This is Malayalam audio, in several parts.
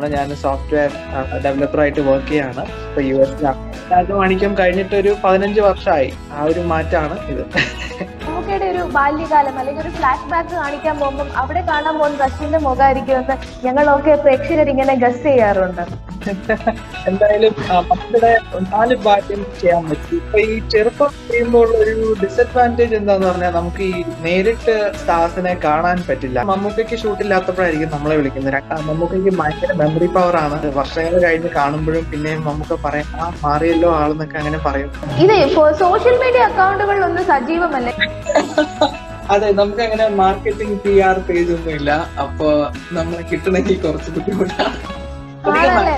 ഞാൻ സോഫ്റ്റ്വെയർ ഡെവലപ്പറായിട്ട് വർക്ക് ചെയ്യാണ് ഇപ്പൊ യു എസിലാണ് രാജമാണിക്യം കഴിഞ്ഞിട്ട് ഒരു പതിനഞ്ച് വർഷമായി ആ ഒരു മാറ്റാണ് ഇത് മമ്മൂക്കയുടെ ഒരു ബാല്യകാലം അല്ലെങ്കിൽ ഒരു ഫ്ലാഷ് ബാക്ക് കാണിക്കാൻ പോകുമ്പോൾ അവിടെ കാണാൻ പോകുന്ന അശ്വിന്റെ മുഖമായിരിക്കുമെന്ന് ഞങ്ങളൊക്കെ പ്രേക്ഷകർ ഇങ്ങനെ ഗസ് ചെയ്യാറുണ്ട് എന്തായാലും ആ, നമ്മുടെ നാല് ഭാഗ്യം ചെയ്യാൻ പറ്റും ഇപ്പൊ ഈ ചെറുപ്പം ചെയ്യുമ്പോൾ ഒരു ഡിസഡ്വാൻറ്റേജ് എന്താന്ന് പറഞ്ഞാൽ നമുക്ക് ഈ നേരിട്ട് സ്റ്റാർസിനെ കാണാൻ പറ്റില്ല മമ്മൂക്കയ്ക്ക് ഷൂട്ടില്ലാത്തപ്പോഴായിരിക്കും നമ്മളെ വിളിക്കുന്നത് രണ്ടാ- മമ്മൂക്കയ്ക്ക് ഭയങ്കര മെമ്മറി പവർ ആണ് വർഷങ്ങൾ കഴിഞ്ഞ് കാണുമ്പോഴും പിന്നെയും മമ്മൂക്ക പറയാം ആ മാറിയല്ലോ ആളെന്നൊക്കെ അങ്ങനെ പറയും ഇത് സോഷ്യൽ മീഡിയ അക്കൗണ്ടുകളിലൊന്നും സജീവമല്ലേ അതെ നമുക്ക് അങ്ങനെ മാർക്കറ്റിംഗ് പി ആർ പേജ് ഒന്നും ഇല്ല അപ്പൊ നമ്മളെ കിട്ടണമെങ്കിൽ കുറച്ച് ബുദ്ധിമുട്ടാണ് അധികം ആണല്ലേ?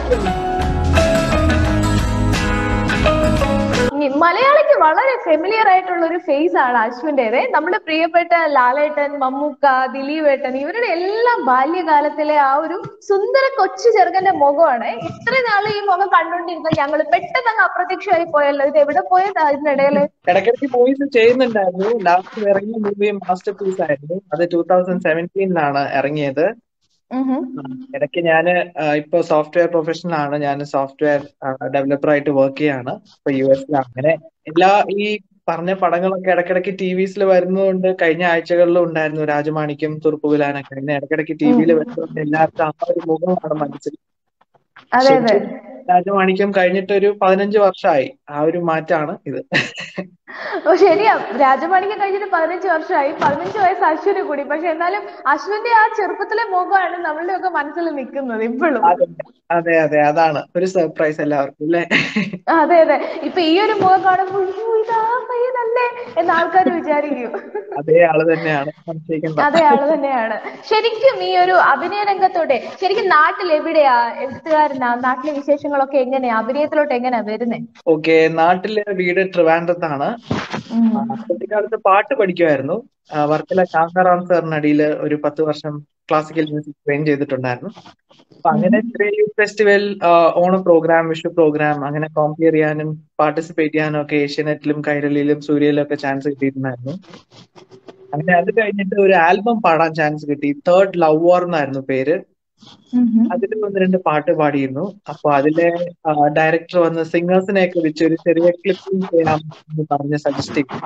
ഇനി മലയാളിക്ക് വളരെ ഫെമിലിയർ ആയിട്ടുള്ള ഒരു ഫേസ് ആണ് അശ്വിന്റേത് നമ്മുടെ പ്രിയപ്പെട്ട ലാലേട്ടൻ മമ്മൂക്ക ദിലീപേട്ടൻ ഇവരുടെ എല്ലാം ബാല്യകാലത്തിലെ ആ ഒരു സുന്ദര കൊച്ചു ചെറുക്കന്റെ മുഖമാണ് ഇത്ര നാൾ ഈ മുഖം കണ്ടുകൊണ്ടിരുന്ന ഞങ്ങൾ പെട്ടെന്ന് അങ്ങ് അപ്രത്യക്ഷമായി പോയല്ലോ ഇത് എവിടെ പോയത് അതിനിടയില് ഇടയ്ക്കിടയ്ക്ക് മൂവീസ് ചെയ്യുന്നുണ്ടായിരുന്നു ലാസ്റ്റ് ഇറങ്ങിയ മൂവി മാസ്റ്റർ പീസ് ആയിരുന്നു അത് ടൂ തൗസൻഡ് സെവൻറ്റീനിലാണ് ഇറങ്ങിയത് ഇടയ്ക്ക് ഞാൻ ഇപ്പൊ സോഫ്റ്റ്വെയർ പ്രൊഫഷണൽ ആണ് ഞാൻ സോഫ്റ്റ്വെയർ ഡെവലപ്പർ ആയിട്ട് വർക്ക് ചെയ്യാണ് ഇപ്പൊ യു എസിലാണ് അങ്ങനെ എല്ലാ ഈ പറഞ്ഞ പടങ്ങളൊക്കെ ഇടയ്ക്കിടയ്ക്ക് ടി വിസിൽ വരുന്നതുകൊണ്ട് കഴിഞ്ഞ ആഴ്ചകളിലും ഉണ്ടായിരുന്നു രാജമാണിക്യം തുറുപ്പുകുലാനൊക്കെ അങ്ങനെ ഇടയ്ക്കിടയ്ക്ക് ടി വിയിൽ വരുന്നതുകൊണ്ട് എല്ലാവർക്കും ആ ഒരു മുഖമാണ് മനസ്സിൽ അതെ അതെ രാജമാണിക്യം കഴിഞ്ഞിട്ട് ഒരു പതിനഞ്ച് വർഷമായി ആ ഒരു മാറ്റാണ് ഇത് ഓ ശരിയാ രാജമാണിക്യം കഴിഞ്ഞിട്ട് പതിനഞ്ച് വർഷമായി പതിനഞ്ച് വയസ്സ് അശ്വിന് കൂടി പക്ഷെ എന്നാലും അശ്വിന്റെ ആ ചെറുപ്പത്തിലെ മുഖമാണ് നമ്മളുടെ ഒക്കെ മനസ്സിൽ നിൽക്കുന്നത് ഇപ്പോഴും അതെ അതെ അതെ അതാണ് ഒരു സർപ്രൈസ് എല്ലാവർക്കും അല്ലേ അതെ അതെ ഇപ്പൊ ഈ ഒരു മുഖം കാണുമ്പോൾ "അയ്യോ, ഇതാ പയ്യനല്ലേ എന്ന് ആൾക്കാർ വിചാരിക്കും അതേ ആള് തന്നെയാണ് സംശയിക്കേണ്ട അതേ ആള് തന്നെയാണ് ശരിക്കും ഈ ഒരു അഭിനയ രംഗത്തോടെ ശരിക്കും നാട്ടിൽ എവിടെയാ എഴുത്തുകാരനാ നാട്ടിലെ വിശേഷങ്ങളൊക്കെ എങ്ങനെയാ അഭിനയത്തിലോട്ട് എങ്ങനെയാ വരുന്നേ ഓക്കെ നാട്ടിലെ വീട് ട്രിവാൻഡ്രത്താണ് ആ, കുട്ടിക്കാലത്ത് പാട്ട് പഠിക്കുമായിരുന്നു ആ, വർക്കല ശാന്താറാം സാറിനടിയിൽ ഒരു പത്ത് വർഷം ക്ലാസിക്കൽ മ്യൂസിക് ട്രെയിൻ ചെയ്തിട്ടുണ്ടായിരുന്നു അപ്പൊ അങ്ങനെ ചെറിയ youth festival Onam program Vishu program അങ്ങനെ കോമ്പയർ ചെയ്യാനും പാർട്ടിസിപ്പേറ്റ് ചെയ്യാനും ഒക്കെ ഏഷ്യാനെറ്റിലും കൈരളിയിലും സൂര്യയിലും ഒക്കെ ചാൻസ് കിട്ടിയിട്ടുണ്ടായിരുന്നു അങ്ങനെ അത് കഴിഞ്ഞിട്ട് ഒരു ആൽബം പാടാൻ ചാൻസ് കിട്ടി തേർഡ് ലവ് വാർ എന്നായിരുന്നു പേര് അതിൽ ഒന്ന് രണ്ട് പാട്ട് പാടിയിരുന്നു അപ്പൊ അതിലെ ഡയറക്ടർ വന്ന് സിംഗേഴ്സിനെയൊക്കെ വെച്ച് ഒരു ചെറിയ ക്ലിപ്പിംഗ് ചെയ്യാം എന്ന് പറഞ്ഞ് സജസ്റ്റ് ചെയ്തു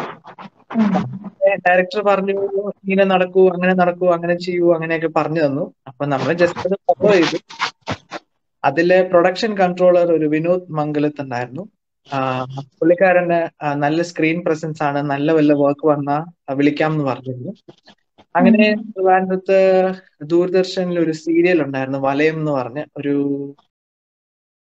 ഡയറക്ടർ പറഞ്ഞു ഇങ്ങനെ നടക്കൂ അങ്ങനെ നടക്കൂ അങ്ങനെ ചെയ്യൂ അങ്ങനെയൊക്കെ പറഞ്ഞു തന്നു അപ്പൊ നമ്മൾ ജസ്റ്റ് അത് ഫോളോ ചെയ്തു അതിലെ പ്രൊഡക്ഷൻ കൺട്രോളർ ഒരു വിനോദ് മംഗലത്ത് ഉണ്ടായിരുന്നു ആഹ് പുള്ളിക്കാരന് ആ നല്ല സ്ക്രീൻ പ്രസൻസ് ആണ് നല്ല വല്ല വർക്ക് വന്നാ വിളിക്കാം എന്ന് പറഞ്ഞിരുന്നു അങ്ങനെ ട്രിവാൻഡ്രത്ത് ദൂരദർശനിൽ ഒരു സീരിയൽ ഉണ്ടായിരുന്നു വലയം എന്ന് പറഞ്ഞ ഒരു